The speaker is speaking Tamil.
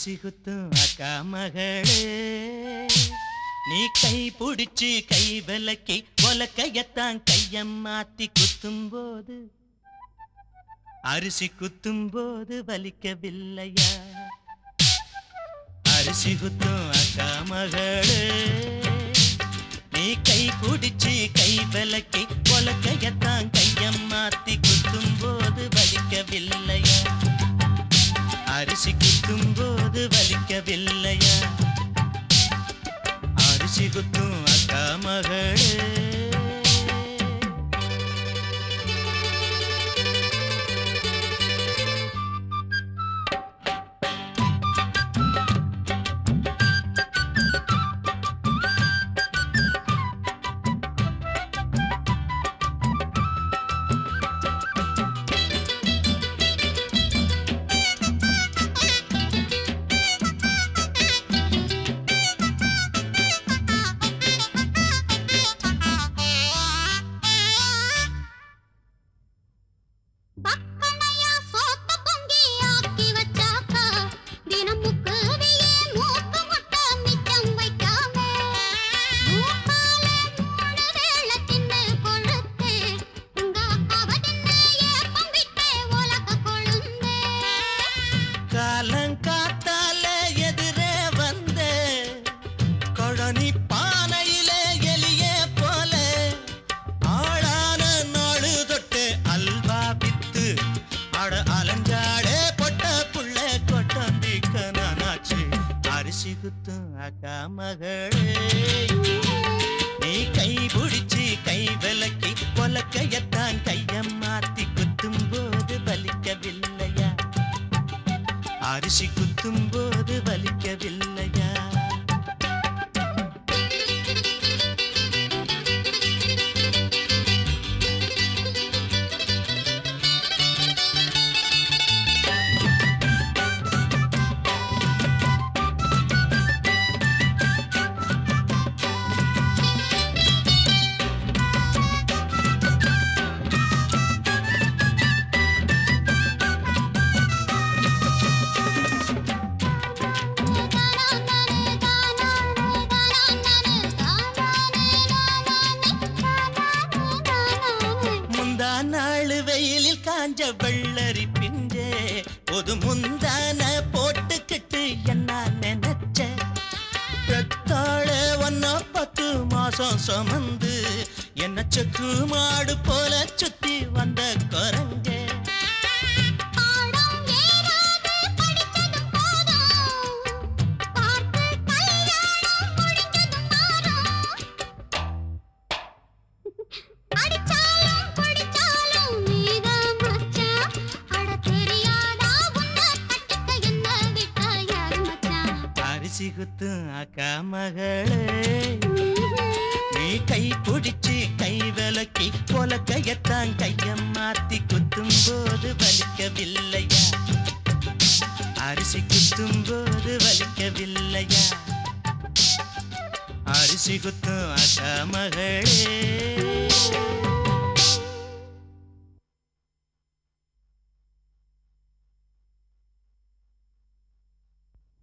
அரிசி குத்தும் அக்கா மகளே நீ கை பிடிச்சு கை விலக்கி உலக்கையத்தான் கையம் மாத்தி குத்தும் போது அரிசி குத்தும் போது வலிக்கவில்லையா அரிசி குத்தும் அக்கா மகளே நீ கை பிடிச்சு கை விலக்கி உலக்கையத்தான் கையம் மாத்தி குத்தும் போது வலிக்கவில்லையா அரிசி குத்தும் போது வலிக்கவில்லையா அரிசி குத்தும் அக்கா மகளே பக்கனையா சோத்த பொங்கி ஆக்கி வச்சாக்கா தினமுக்கு அதையே மூக்கு முட்டை மிச்சம் வைக்காம மூக்கால மூணு வேளை தின்னு கொழுத்து உங்க அக்காவை தின்னு ஏப்பம் விட்டு உலக கொழுந்தே காலங்காத்தால எதிரே வந்த கொழனி பானையில எலிய போல ஆளான நாடு தொட்டு அல்வா வித்து அட அலஞ்சாடே பொட்ட புள்ள கொட்டந்திக்க நானாச்சு அரிசி குத்தும் அக்கா மகளே நீ கை பிடிச்சி கை விலக்கி கொலக்கையத்தான் கையம் மாத்தி குத்தும் போது வலிக்கவில்லையா அரிசி குத்தும் போது வலிக்கவில்லையா முந்தா நாள் வெயிலில் காஞ்ச வெள்ளரி பிஞ்சே ஒரு முந்தான போட்டுக்கிட்டு என்ன நினைச்ச பெத்தாழ ஒன்ன பத்து மாசம் சுமந்து என்ன செக்கு மாடு போல சுத்தி வந்த குரங்கே அடிச்சாலும் பிடிச்சாலும் நீதான் மச்சான் அட தெரியாதா உன்னை கட்டிக்க என்ன விட்டா யாரு மச்சான் அரிசி குத்தும் அக்கா மகளே நீ கை பிடிச்சு கை விலக்கி கொலக்கையத்தான் கையம் மாத்தி குத்தும் போது வலிக்கவில்லையா அரிசி குத்தும் போது வலிக்கவில்லையா அரிசி குத்தும் அக்கா மகளே